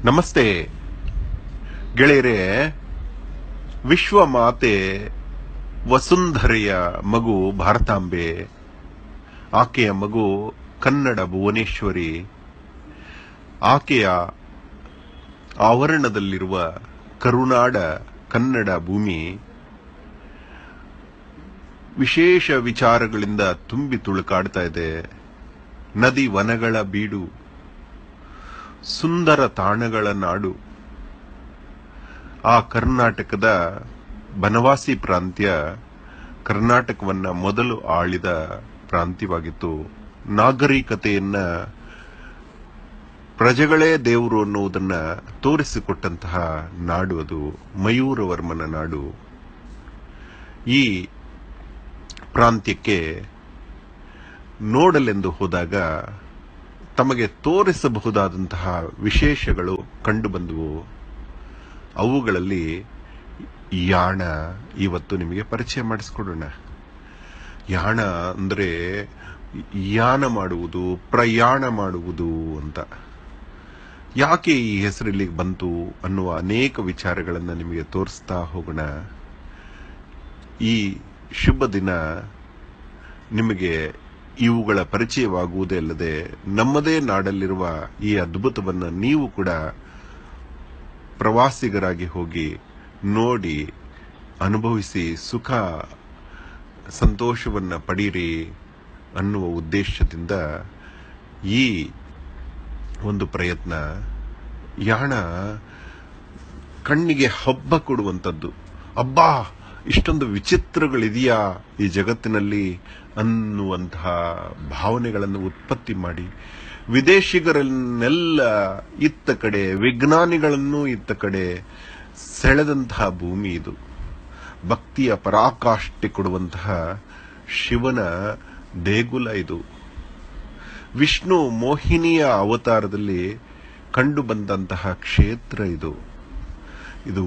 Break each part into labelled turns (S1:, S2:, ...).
S1: ನಮಸ್ತೆ ಗೆಳೆಯರೇ ವಿಶ್ವ ಮಾತೆ ವಸುಂಧರೆಯ ಮಗು ಭಾರತಾಂಬೆ ಆಕೆಯ ಮಗು ಕನ್ನಡ ಭುವನೇಶ್ವರಿ ಆಕೆಯ ಆವರಣದಲ್ಲಿರುವ ಕರುನಾಡ ಕನ್ನಡ ಭೂಮಿ ವಿಶೇಷ ವಿಚಾರಗಳಿಂದ ತುಂಬಿ ತುಳುಕಾಡ್ತಾ ಇದೆ ನದಿ ವನಗಳ ಬೀಡು ಸುಂದರ ತಾಣಗಳ ನಾಡು ಆ ಕರ್ನಾಟಕದ ಬನವಾಸಿ ಪ್ರಾಂತ್ಯ ಕರ್ನಾಟಕವನ್ನ ಮೊದಲು ಆಳಿದ ಪ್ರಾಂತ್ಯವಾಗಿತ್ತು ನಾಗರಿಕತೆಯನ್ನ ಪ್ರಜೆಗಳೇ ದೇವರು ಅನ್ನುವುದನ್ನ ತೋರಿಸಿಕೊಟ್ಟಂತಹ ನಾಡು ಅದು ಮಯೂರವರ್ಮನ ನಾಡು ಈ ಪ್ರಾಂತ್ಯಕ್ಕೆ ನೋಡಲೆಂದು ಹೋದಾಗ ತಮಗೆ ತೋರಿಸಬಹುದಾದಂತಹ ವಿಶೇಷಗಳು ಕಂಡುಬಂದವು ಅವುಗಳಲ್ಲಿ ಯಾಣ ಇವತ್ತು ನಿಮಗೆ ಪರಿಚಯ ಮಾಡಿಸ್ಕೊಡೋಣ ಯಾಣ ಅಂದ್ರೆ ಯಾನ ಮಾಡುವುದು ಪ್ರಯಾಣ ಮಾಡುವುದು ಅಂತ ಯಾಕೆ ಈ ಹೆಸರಲ್ಲಿ ಬಂತು ಅನ್ನುವ ಅನೇಕ ವಿಚಾರಗಳನ್ನು ನಿಮಗೆ ತೋರಿಸ್ತಾ ಹೋಗೋಣ ಈ ಶುಭ ದಿನ ನಿಮಗೆ ಇವುಗಳ ಪರಿಚಯವಾಗುವುದೇ ಅಲ್ಲದೆ ನಮ್ಮದೇ ನಾಡಲ್ಲಿರುವ ಈ ಅದ್ಭುತವನ್ನು ನೀವು ಕೂಡ ಪ್ರವಾಸಿಗರಾಗಿ ಹೋಗಿ ನೋಡಿ ಅನುಭವಿಸಿ ಸುಖ ಸಂತೋಷವನ್ನ ಪಡೀರಿ ಅನ್ನುವ ಉದ್ದೇಶದಿಂದ ಈ ಒಂದು ಪ್ರಯತ್ನ ಯಾಣ ಕಣ್ಣಿಗೆ ಹಬ್ಬ ಕೊಡುವಂಥದ್ದು ಅಬ್ಬಾ ಇಷ್ಟೊಂದು ವಿಚಿತ್ರಗಳಿದೆಯಾ ಈ ಜಗತ್ತಿನಲ್ಲಿ ಅನ್ನುವಂತಹ ಭಾವನೆಗಳನ್ನು ಉತ್ಪತ್ತಿ ಮಾಡಿ ವಿದೇಶಿಗರನ್ನೆಲ್ಲ ಇತ್ತ ಕಡೆ ವಿಜ್ಞಾನಿಗಳನ್ನು ಇತ್ತ ಕಡೆ ಸೆಳೆದಂತಹ ಭೂಮಿ ಇದು ಭಕ್ತಿಯ ಪರಾಕಾಷ್ಠೆ ಕೊಡುವಂತಹ ಶಿವನ ದೇಗುಲ ಇದು ವಿಷ್ಣು ಮೋಹಿನಿಯ ಅವತಾರದಲ್ಲಿ ಕಂಡು ಬಂದಂತಹ ಕ್ಷೇತ್ರ ಇದು ಇದು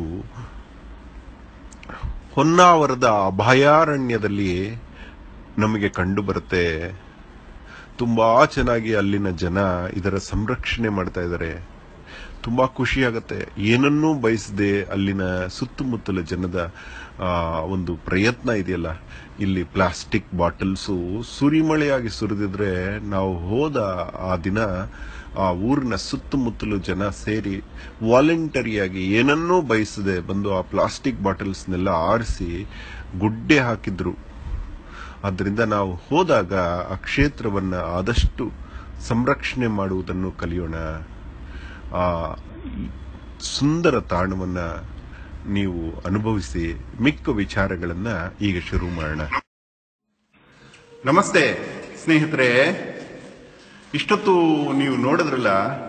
S1: ಹೊನ್ನಾವರದ ಅಭಯಾರಣ್ಯದಲ್ಲಿ ನಮಗೆ ಕಂಡು ಬರುತ್ತೆ ತುಂಬಾ ಚೆನ್ನಾಗಿ ಅಲ್ಲಿನ ಜನ ಇದರ ಸಂರಕ್ಷಣೆ ಮಾಡ್ತಾ ಇದ್ದಾರೆ ತುಂಬಾ ಖುಷಿಯಾಗತ್ತೆ ಏನನ್ನೂ ಬಯಸದೆ ಅಲ್ಲಿನ ಸುತ್ತಮುತ್ತಲ ಜನದ ಆ, ಒಂದು ಪ್ರಯತ್ನ ಇದೆಯಲ್ಲ ಇಲ್ಲಿ ಪ್ಲಾಸ್ಟಿಕ್ ಬಾಟಲ್ಸು ಸುರಿಮಳೆಯಾಗಿ ಸುರಿದಿದ್ರೆ ನಾವು ಹೋದ ಆ ದಿನ ಆ ಊರಿನ ಸುತ್ತಮುತ್ತಲು ಜನ ಸೇರಿ ವಾಲಂಟರಿಯಾಗಿ ಏನನ್ನೂ ಬಯಸದೆ ಬಂದು ಆ ಪ್ಲಾಸ್ಟಿಕ್ ಬಾಟಲ್ಸ್ನೆಲ್ಲ ಆರಿಸಿ ಗುಡ್ಡೆ ಹಾಕಿದ್ರು ಆದ್ದರಿಂದ ನಾವು ಹೋದಾಗ ಆ ಕ್ಷೇತ್ರವನ್ನ ಆದಷ್ಟು ಸಂರಕ್ಷಣೆ ಮಾಡುವುದನ್ನು ಕಲಿಯೋಣ ಆ ಸುಂದರ ತಾಣವನ್ನ ನೀವು ಅನುಭವಿಸಿ ಮಿಕ್ಕ ವಿಚಾರಗಳನ್ನ ಈಗ ಶುರು ಮಾಡೋಣ ನಮಸ್ತೆ ಸ್ನೇಹಿತರೆ ಇಷ್ಟೊತ್ತು ನೀವು ನೋಡಿದ್ರಲ್ಲ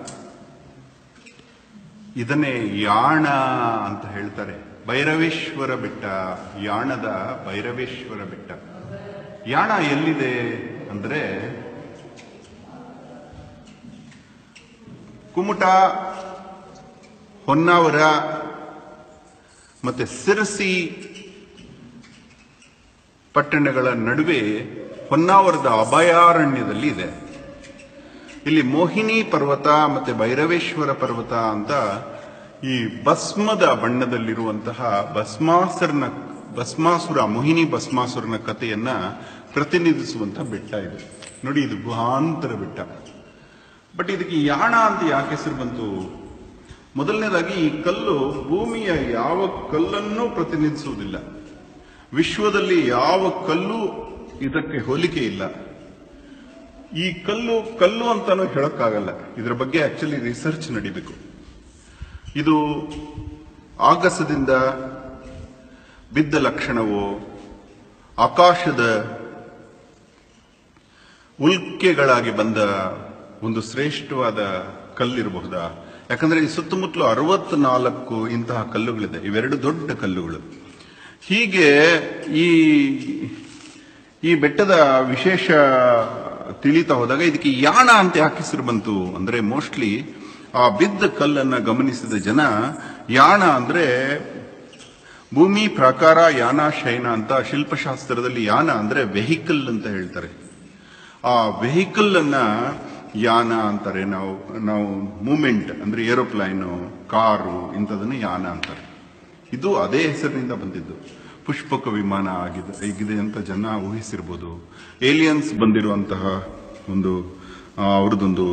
S1: ಇದನ್ನೇ ಯಾಣ ಅಂತ ಹೇಳ್ತಾರೆ ಭೈರವೇಶ್ವರ ಬೆಟ್ಟ ಯಾಣದ ಭೈರವೇಶ್ವರ ಬೆಟ್ಟ ಯಾಣ ಎಲ್ಲಿದೆ ಅಂದ್ರೆ ಕುಮಟ ಹೊನ್ನಾವರ ಮತ್ತೆ ಸಿರಸಿ ಪಟ್ಟಣಗಳ ನಡುವೆ ಹೊನ್ನಾವರದ ಅಭಯಾರಣ್ಯದಲ್ಲಿ ಇದೆ ಇಲ್ಲಿ ಮೋಹಿನಿ ಪರ್ವತ ಮತ್ತೆ ಭೈರವೇಶ್ವರ ಪರ್ವತ ಅಂತ ಈ ಭಸ್ಮದ ಬಣ್ಣದಲ್ಲಿರುವಂತಹ ಭಸ್ಮಾಸುರನ ಭಸ್ಮಾಸುರ ಮೋಹಿನಿ ಭಸ್ಮಾಸುರನ ಕಥೆಯನ್ನ ಪ್ರತಿನಿಧಿಸುವಂತಹ ಬೆಟ್ಟ ಇದು ನೋಡಿ ಇದು ಗುಹಾಂತರ ಬೆಟ್ಟ ಬಟ್ ಇದಕ್ಕೆ ಯಾಣ ಅಂತ ಯಾಕೆ ಹೆಸರು ಬಂತು ಮೊದಲನೇದಾಗಿ ಈ ಕಲ್ಲು ಭೂಮಿಯ ಯಾವ ಕಲ್ಲನ್ನೂ ಪ್ರತಿನಿಧಿಸುವುದಿಲ್ಲ ವಿಶ್ವದಲ್ಲಿ ಯಾವ ಕಲ್ಲು ಇದಕ್ಕೆ ಹೋಲಿಕೆ ಇಲ್ಲ ಈ ಕಲ್ಲು ಕಲ್ಲು ಅಂತಾನೂ ಹೇಳಕ್ಕಾಗಲ್ಲ ಇದರ ಬಗ್ಗೆ ಆಕ್ಚುಲಿ ರಿಸರ್ಚ್ ನಡಿಬೇಕು ಇದು ಆಗಸದಿಂದ ಬಿದ್ದ ಲಕ್ಷಣವೋ ಆಕಾಶದ ಉಲ್ಕೆಗಳಾಗಿ ಬಂದ ಒಂದು ಶ್ರೇಷ್ಠವಾದ ಕಲ್ಲಿರಬಹುದಾ ಯಾಕಂದ್ರೆ ಈ ಸುತ್ತಮುತ್ತಲು ಅರವತ್ನಾಲ್ಕು ಇಂತಹ ಕಲ್ಲುಗಳಿದೆ ಇವೆರಡು ದೊಡ್ಡ ಕಲ್ಲುಗಳು ಹೀಗೆ ಈ ಈ ಬೆಟ್ಟದ ವಿಶೇಷ ತಿಳಿತಾ ಹೋದಾಗ ಇದಕ್ಕೆ ಯಾಣ ಅಂತ ಯಾಕೆ ಹೆಸರು ಬಂತು ಅಂದ್ರೆ ಮೋಸ್ಟ್ಲಿ ಆ ಬಿದ್ದ ಕಲ್ಲನ್ನ ಗಮನಿಸಿದ ಜನ ಯಾಣ ಅಂದ್ರೆ ಭೂಮಿ ಪ್ರಾಕಾರ ಯಾನ ಶಯನ ಅಂತ ಶಿಲ್ಪಶಾಸ್ತ್ರದಲ್ಲಿ ಯಾನ ಅಂದ್ರೆ ವೆಹಿಕಲ್ ಅಂತ ಹೇಳ್ತಾರೆ ಆ ವೆಹಿಕಲ್ ಅನ್ನ ಯಾನ ಅಂತಾರೆ ನಾವು ನಾವು ಮೂಮೆಂಟ್ ಅಂದ್ರೆ ಏರೋಪ್ಲೈನು ಕಾರು ಇಂಥದನ್ನು ಯಾನ ಅಂತಾರೆ ಇದು ಅದೇ ಹೆಸರಿನಿಂದ ಬಂದಿದ್ದು ಪುಷ್ಪಕ ವಿಮಾನ ಆಗಿದೆ ಆಗಿದೆ ಅಂತ ಜನ ಊಹಿಸಿರ್ಬೋದು ಏಲಿಯನ್ಸ್ ಬಂದಿರುವಂತಹ ಒಂದು ಆ, ಅವ್ರದ್ದೊಂದು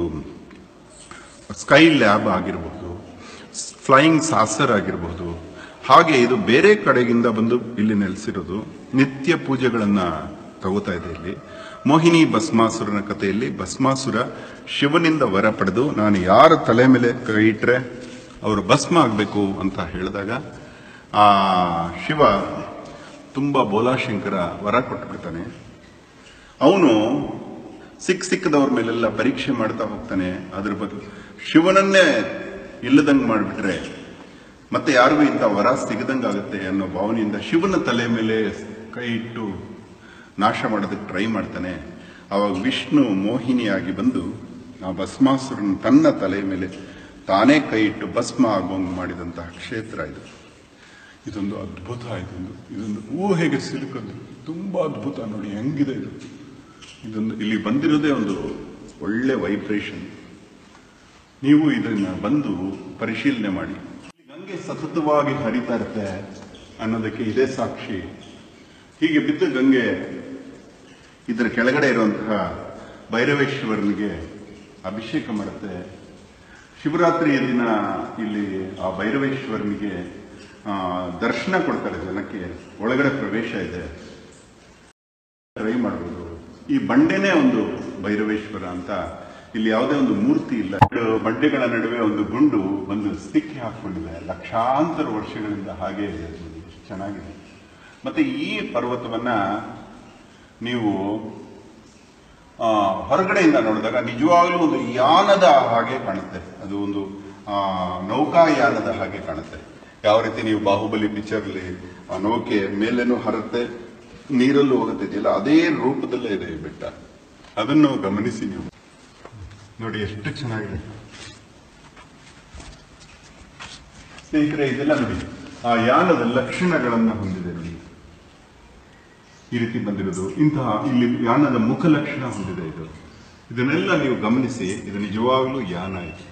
S1: ಸ್ಕೈ ಲ್ಯಾಬ್ ಆಗಿರಬಹುದು ಫ್ಲೈಯಿಂಗ್ ಸಾಸರ್ ಆಗಿರಬಹುದು ಹಾಗೆ ಇದು ಬೇರೆ ಕಡೆಗಿಂದ ಬಂದು ಇಲ್ಲಿ ನೆಲೆಸಿರೋದು ನಿತ್ಯ ಪೂಜೆಗಳನ್ನ ತಗೋತಾ ಇದೆ ಇಲ್ಲಿ ಮೋಹಿನಿ ಭಸ್ಮಾಸುರನ ಕಥೆಯಲ್ಲಿ ಭಸ್ಮಾಸುರ ಶಿವನಿಂದ ವರ ಪಡೆದು ನಾನು ಯಾರ ತಲೆ ಮೇಲೆ ಕೈ ಇಟ್ರೆ ಅವರು ಭಸ್ಮ ಆಗಬೇಕು ಅಂತ ಹೇಳಿದಾಗ ಆ ಶಿವ ತುಂಬಾ ಬೋಲಾಶಂಕರ ವರ ಕೊಟ್ಬಿಡ್ತಾನೆ ಅವನು ಸಿಕ್ ಸಿಕ್ಕದವ್ರ ಮೇಲೆಲ್ಲ ಪರೀಕ್ಷೆ ಮಾಡ್ತಾ ಹೋಗ್ತಾನೆ ಅದ್ರ ಬಗ್ಗೆ ಶಿವನನ್ನೇ ಇಲ್ಲದಂಗ್ ಮಾಡಿಬಿಟ್ರೆ ಮತ್ತೆ ಯಾರಿಗೂ ಇಂಥ ವರ ಸಿಗದಂಗಾಗುತ್ತೆ ಅನ್ನೋ ಭಾವನೆಯಿಂದ ಶಿವನ ತಲೆ ಮೇಲೆ ಕೈ ಇಟ್ಟು ನಾಶ ಮಾಡೋದಕ್ಕೆ ಟ್ರೈ ಮಾಡ್ತಾನೆ ಅವಾಗ ವಿಷ್ಣು ಮೋಹಿನಿಯಾಗಿ ಬಂದು ಆ ಭಸ್ಮಾಸುರನ ತನ್ನ ತಲೆ ಮೇಲೆ ತಾನೇ ಕೈ ಇಟ್ಟು ಭಸ್ಮ ಆಗುವಂಗೆ ಮಾಡಿದಂತಹ ಕ್ಷೇತ್ರ ಇದು ಇದೊಂದು ಅದ್ಭುತ ಇದೊಂದು ಇದೊಂದು ಊಹೆಗೆ ಸಿಲುಕೋದು ತುಂಬಾ ಅದ್ಭುತ ನೋಡಿ ಹೆಂಗಿದೆ ಇದು ಇದೊಂದು ಇಲ್ಲಿ ಬಂದಿರೋದೇ ಒಂದು ಒಳ್ಳೆ ವೈಬ್ರೇಷನ್ ನೀವು ಇದನ್ನ ಬಂದು ಪರಿಶೀಲನೆ ಮಾಡಿ ಗಂಗೆ ಸತತವಾಗಿ ಹರಿತಾ ಇರುತ್ತೆ ಅನ್ನೋದಕ್ಕೆ ಇದೇ ಸಾಕ್ಷಿ ಹೀಗೆ ಬಿದ್ದ ಗಂಗೆ ಇದರ ಕೆಳಗಡೆ ಇರುವಂತಹ ಭೈರವೇಶ್ವರನಿಗೆ ಅಭಿಷೇಕ ಮಾಡುತ್ತೆ ಶಿವರಾತ್ರಿಯ ದಿನ ಇಲ್ಲಿ ಆ ಭೈರವೇಶ್ವರನಿಗೆ ಆ, ದರ್ಶನ ಕೊಡ್ತಾರೆ ಜನಕ್ಕೆ ಒಳಗಡೆ ಪ್ರವೇಶ ಇದೆ ಟ್ರೈ ಮಾಡ್ಬೋದು ಈ ಬಂಡೆನೇ ಒಂದು ಭೈರವೇಶ್ವರ ಅಂತ ಇಲ್ಲಿ ಯಾವುದೇ ಒಂದು ಮೂರ್ತಿ ಇಲ್ಲ ಎರಡು ಬಂಡೆಗಳ ನಡುವೆ ಒಂದು ಗುಂಡು ಒಂದು ಸಿಕ್ಕಿ ಹಾಕೊಂಡಿದೆ ಲಕ್ಷಾಂತರ ವರ್ಷಗಳಿಂದ ಹಾಗೆ ಇದೆ ಅದು. ಎಷ್ಟು ಚೆನ್ನಾಗಿದೆ ಮತ್ತೆ ಈ ಪರ್ವತವನ್ನ ನೀವು ಆ, ಹೊರಗಡೆಯಿಂದ ನೋಡಿದಾಗ ನಿಜವಾಗ್ಲೂ ಒಂದು ಯಾನದ ಹಾಗೆ ಕಾಣುತ್ತೆ ಅದು ಒಂದು ಆ, ನೌಕಾಯಾನದ ಹಾಗೆ ಕಾಣುತ್ತೆ ಯಾವ ರೀತಿ ನೀವು ಬಾಹುಬಲಿ ಪಿಕ್ಚರ್ ಅಲ್ಲಿ ಆ ನೌಕೆ ಮೇಲೇನೂ ಹರತ್ತೆ ನೀರಲ್ಲೂ ಹೋಗುತ್ತೆ ಇದೆಯಲ್ಲ ಅದೇ ರೂಪದಲ್ಲೇ ಇದೆ ಈ ಬೆಟ್ಟ ಅದನ್ನು ಗಮನಿಸಿ ನೀವು ನೋಡಿ ಎಷ್ಟು ಚೆನ್ನಾಗಿದೆ ಸ್ನೇಹಿತರೆ ಇದೆಲ್ಲ ನೋಡಿ ಆ ಯಾನದ ಲಕ್ಷಣಗಳನ್ನ ಹೊಂದಿದೆ ನೋಡಿ ಈ ರೀತಿ ಬಂದಿರೋದು ಇಂತಹ ಇಲ್ಲಿ ಯಾನದ ಮುಖ ಲಕ್ಷಣ ಹೊಂದಿದೆ ಇದು ಇದನ್ನೆಲ್ಲ ನೀವು ಗಮನಿಸಿ ಇದು ನಿಜವಾಗ್ಲೂ ಯಾನ ಇದು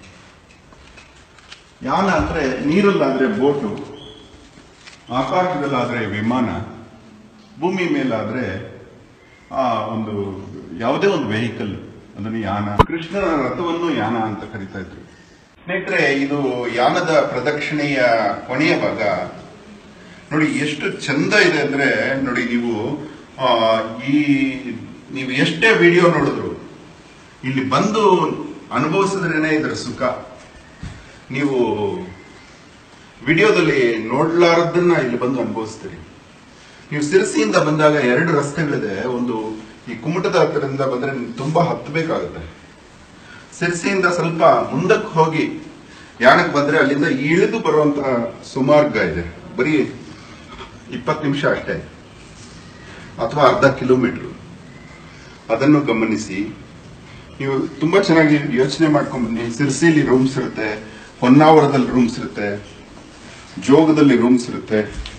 S1: ಯಾನ ಅಂದ್ರೆ ನೀರಲ್ಲಾದ್ರೆ ಬೋಟು ಆಕಾಶದಲ್ಲಾದ್ರೆ ವಿಮಾನ ಭೂಮಿ ಮೇಲಾದ್ರೆ ಆ ಒಂದು ಯಾವುದೇ ಒಂದು ವೆಹಿಕಲ್ ಅದನ್ನು ಯಾನ ಕೃಷ್ಣನ ರಥವನ್ನು ಯಾನ ಅಂತ ಕರಿತಾ ಇದ್ರು ಸ್ನೇಹಿತರೆ ಇದು ಯಾನದ ಪ್ರದಕ್ಷಿಣೆಯ ಕೊನೆಯ ಭಾಗ ನೋಡಿ ಎಷ್ಟು ಚಂದ ಇದೆ ಅಂದ್ರೆ ನೋಡಿ ನೀವು ಆ, ಈ ನೀವು ಎಷ್ಟೇ ವಿಡಿಯೋ ನೋಡಿದ್ರು ಇಲ್ಲಿ ಬಂದು ಅನುಭವಿಸಿದ್ರೇನೆ ಇದರ ಸುಖ ನೀವು ವಿಡಿಯೋದಲ್ಲಿ ನೋಡ್ಲಾರ್ದನ್ನ ಇಲ್ಲಿ ಬಂದು ಅನುಭವಿಸ್ತೀರಿ ನೀವು ಸಿರಸಿಯಿಂದ ಬಂದಾಗ ಎರಡು ರಸ್ತೆಗಳಿದೆ ಒಂದು ಈ ಕುಮಟದ ಹತ್ತಿರದಿಂದ ಬಂದ್ರೆ ತುಂಬಾ ಹತ್ತಬೇಕಾಗುತ್ತೆ ಸಿರಸಿಯಿಂದ ಸ್ವಲ್ಪ ಮುಂದಕ್ಕೆ ಹೋಗಿ ಯಾಣಕ್ಕೆ ಬಂದ್ರೆ ಅಲ್ಲಿಂದ ಇಳಿದು ಬರುವಂತ ಸುಮಾರ್ಗ ಇದೆ ಬರೀ ಇಪ್ಪತ್ತು ನಿಮಿಷ ಅಷ್ಟೇ ಅಥವಾ ಅರ್ಧ ಕಿಲೋಮೀಟರ್ ಅದನ್ನು ಗಮನಿಸಿ ನೀವು ತುಂಬಾ ಚೆನ್ನಾಗಿ ಯೋಚನೆ ಮಾಡ್ಕೊಂಡ್ ಬನ್ನಿ ಸಿರ್ಸಿಲಿ ರೂಮ್ಸ್ ಇರುತ್ತೆ ಹೊನ್ನಾವರದಲ್ಲಿ ರೂಮ್ಸ್ ಇರುತ್ತೆ ಜೋಗದಲ್ಲಿ ರೂಮ್ಸ್ ಇರುತ್ತೆ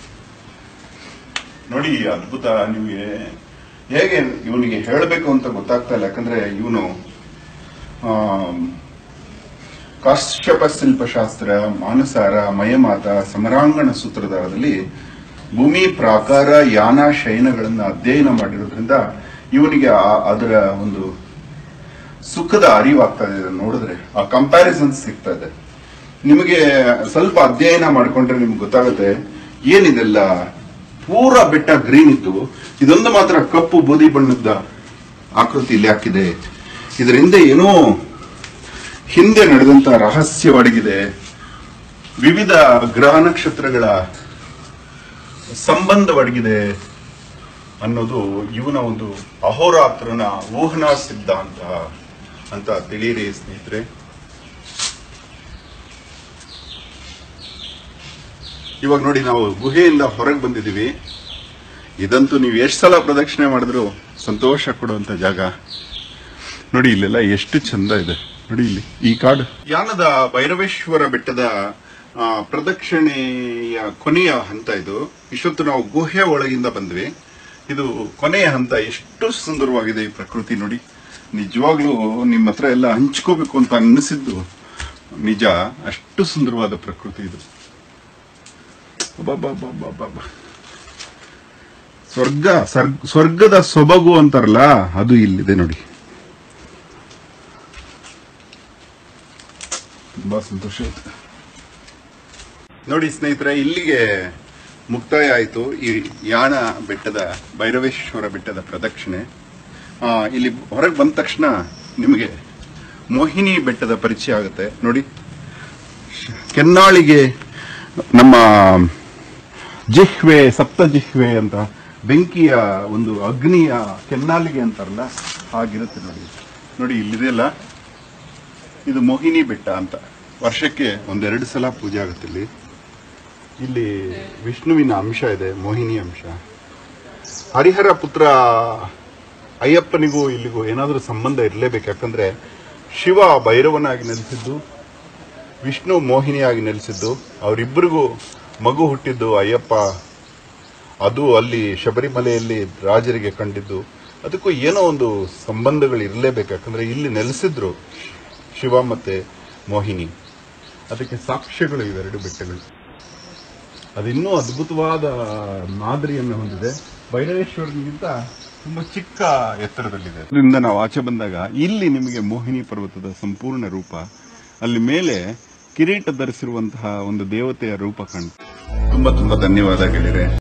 S1: ನೋಡಿ ಈ ಅದ್ಭುತ ನಿಮಗೆ ಹೇಗೆ ಇವನಿಗೆ ಹೇಳಬೇಕು ಅಂತ ಗೊತ್ತಾಗ್ತಾ ಇಲ್ಲ ಯಾಕಂದ್ರೆ ಇವನು ಕಾಶ್ಯಪ ಶಿಲ್ಪಶಾಸ್ತ್ರ ಮಾನಸಾರ ಮಯಮಾತ ಸಮರಾಂಗಣ ಸೂತ್ರಧಾರದಲ್ಲಿ ಭೂಮಿ ಪ್ರಾಕಾರ ಯಾನ ಶಯನಗಳನ್ನ ಅಧ್ಯಯನ ಮಾಡಿರೋದ್ರಿಂದ ಇವನಿಗೆ ಆ- ಅದರ ಒಂದು ಸುಖದ ಅರಿವಾಗ್ತಾ ಇದೆ ಇದನ್ನ ನೋಡಿದ್ರೆ ಆ ಕಂಪ್ಯಾರಿಸನ್ ಸಿಗ್ತಾ ಇದೆ ನಿಮಗೆ ಸ್ವಲ್ಪ ಅಧ್ಯಯನ ಮಾಡ್ಕೊಂಡ್ರೆ ನಿಮ್ಗೆ ಗೊತ್ತಾಗುತ್ತೆ ಏನಿದೆಲ್ಲ ಪೂರ ಬೆಟ್ಟ ಗ್ರೀನ್ ಇದ್ದು ಇದೊಂದು ಮಾತ್ರ ಕಪ್ಪು ಬೂದಿ ಬಣ್ಣದ ಆಕೃತಿ ಇಲ್ಲಿ ಹಾಕಿದೆ ಇದರಿಂದ ಏನೋ ಹಿಂದೆ ನಡೆದಂತ ರಹಸ್ಯವಡಗಿದೆ ವಿವಿಧ ಗ್ರಹ ನಕ್ಷತ್ರಗಳ ಸಂಬಂಧವಡಗಿದೆ ಅನ್ನೋದು ಇವನ ಒಂದು ಅಹೋರಾತ್ರನ ಊಹನಾ ಸಿದ್ಧಾಂತ ಅಂತ ತಿಳಿಯಿರಿ ಸ್ನೇಹಿತರೆ ಇವಾಗ ನೋಡಿ ನಾವು ಗುಹೆಯಿಂದ ಹೊರಗೆ ಬಂದಿದ್ದೀವಿ ಇದಂತೂ ನೀವು ಎಷ್ಟು ಸಲ ಪ್ರದಕ್ಷಿಣೆ ಮಾಡಿದ್ರು ಸಂತೋಷ ಕೊಡುವಂತ ಜಾಗ ನೋಡಿ ಇಲ್ಲೆಲ್ಲ ಎಷ್ಟು ಚಂದ ಇದೆ ನೋಡಿ ಇಲ್ಲಿ ಈ ಕಾಡು ಯಾನದ ಭೈರವೇಶ್ವರ ಬೆಟ್ಟದ ಆ, ಪ್ರದಕ್ಷಿಣೆಯ ಕೊನೆಯ ಹಂತ ಇದು ಇಷ್ಟೊತ್ತು ನಾವು ಗುಹೆ ಒಳಗಿಂದ ಬಂದ್ವಿ ಇದು ಕೊನೆಯ ಹಂತ ಎಷ್ಟು ಸುಂದರವಾಗಿದೆ ಈ ಪ್ರಕೃತಿ ನೋಡಿ ನಿಜವಾಗ್ಲೂ ನಿಮ್ಮ ಹತ್ರ ಎಲ್ಲ ಹಂಚ್ಕೋಬೇಕು ಅಂತ ಅನ್ನಿಸಿದ್ದು ನಿಜ ಅಷ್ಟು ಸುಂದರವಾದ ಪ್ರಕೃತಿ ಇದು ಅಬ್ಬಬ್ಬಬ್ಬಬ್ಬಬ್ಬ. ಸ್ವರ್ಗ ಸರ್ಗ್- ಸ್ವರ್ಗದ ಸೊಬಗು ಅಂತಾರಲ್ಲ ಅದು ಇಲ್ಲಿದೆ ನೋಡಿ ತುಂಬಾ ಸಂತೋಷ ಆಯ್ತು ನೋಡಿ ಸ್ನೇಹಿತರೆ ಇಲ್ಲಿಗೆ ಮುಕ್ತಾಯ ಆಯಿತು ಈ ಯಾಣ ಬೆಟ್ಟದ ಭೈರವೇಶ್ವರ ಬೆಟ್ಟದ ಪ್ರದಕ್ಷಿಣೆ ಆ, ಇಲ್ಲಿ ಹೊರಗೆ ಬಂದ ತಕ್ಷಣ ನಿಮಗೆ ಮೋಹಿನಿ ಬೆಟ್ಟದ ಪರಿಚಯ ಆಗುತ್ತೆ ನೋಡಿ ಕೆನ್ನಾಳಿಗೆ ನಮ್ಮ ಜಿಹ್ವೆ ಸಪ್ತ ಜಿಹ್ವೆ ಅಂತ ಬೆಂಕಿಯ ಒಂದು ಅಗ್ನಿಯ ಕೆನ್ನಾಲಿಗೆ ಅಂತಾರಲ್ಲ ಹಾಗಿರುತ್ತೆ ನೋಡಿ ನೋಡಿ ಇಲ್ಲಿದೆಯಲ್ಲ ಇದು ಮೋಹಿನಿ ಬೆಟ್ಟ ಅಂತ ವರ್ಷಕ್ಕೆ ಒಂದೆರಡು ಸಲ ಪೂಜೆ ಆಗುತ್ತೆ ಇಲ್ಲಿ ಇಲ್ಲಿ ವಿಷ್ಣುವಿನ ಅಂಶ ಇದೆ ಮೋಹಿನಿ ಅಂಶ ಹರಿಹರ ಪುತ್ರ ಅಯ್ಯಪ್ಪನಿಗೂ ಇಲ್ಲಿಗೂ ಏನಾದರೂ ಸಂಬಂಧ ಇರಲೇಬೇಕು ಯಾಕಂದ್ರೆ ಶಿವ ಭೈರವನಾಗಿ ನೆಲೆಸಿದ್ದು ವಿಷ್ಣು ಮೋಹಿನಿಯಾಗಿ ನೆಲೆಸಿದ್ದು ಅವರಿಬ್ಬರಿಗೂ ಮಗು ಹುಟ್ಟಿದ್ದು ಅಯ್ಯಪ್ಪ ಅದು ಅಲ್ಲಿ ಶಬರಿಮಲೆಯಲ್ಲಿ ರಾಜರಿಗೆ ಕಂಡಿದ್ದು ಅದಕ್ಕೂ ಏನೋ ಒಂದು ಸಂಬಂಧಗಳು ಇರಲೇಬೇಕು ಯಾಕಂದ್ರೆ ಇಲ್ಲಿ ನೆಲೆಸಿದ್ರು ಶಿವ ಮತ್ತೆ ಮೋಹಿನಿ ಅದಕ್ಕೆ ಸಾಕ್ಷ್ಯಗಳು ಇವೆರಡು ಬೆಟ್ಟಗಳು ಅದಿನ್ನೂ ಅದ್ಭುತವಾದ ಮಾದರಿಯನ್ನು ಹೊಂದಿದೆ ಭೈರವೇಶ್ವರನಿಗಿಂತ ತುಂಬಾ ಚಿಕ್ಕ ಎತ್ತರದಲ್ಲಿದೆ ಅದರಿಂದ ನಾವು ಆಚೆ ಬಂದಾಗ ಇಲ್ಲಿ ನಿಮಗೆ ಮೋಹಿನಿ ಪರ್ವತದ ಸಂಪೂರ್ಣ ರೂಪ ಅಲ್ಲಿ ಮೇಲೆ ಕಿರೀಟ ಧರಿಸಿರುವಂತಹ ಒಂದು ದೇವತೆಯ ರೂಪ ಕಾಣುತ್ತೆ ತುಂಬಾ ತುಂಬಾ ಧನ್ಯವಾದ ಗೆಳೆಯರೆ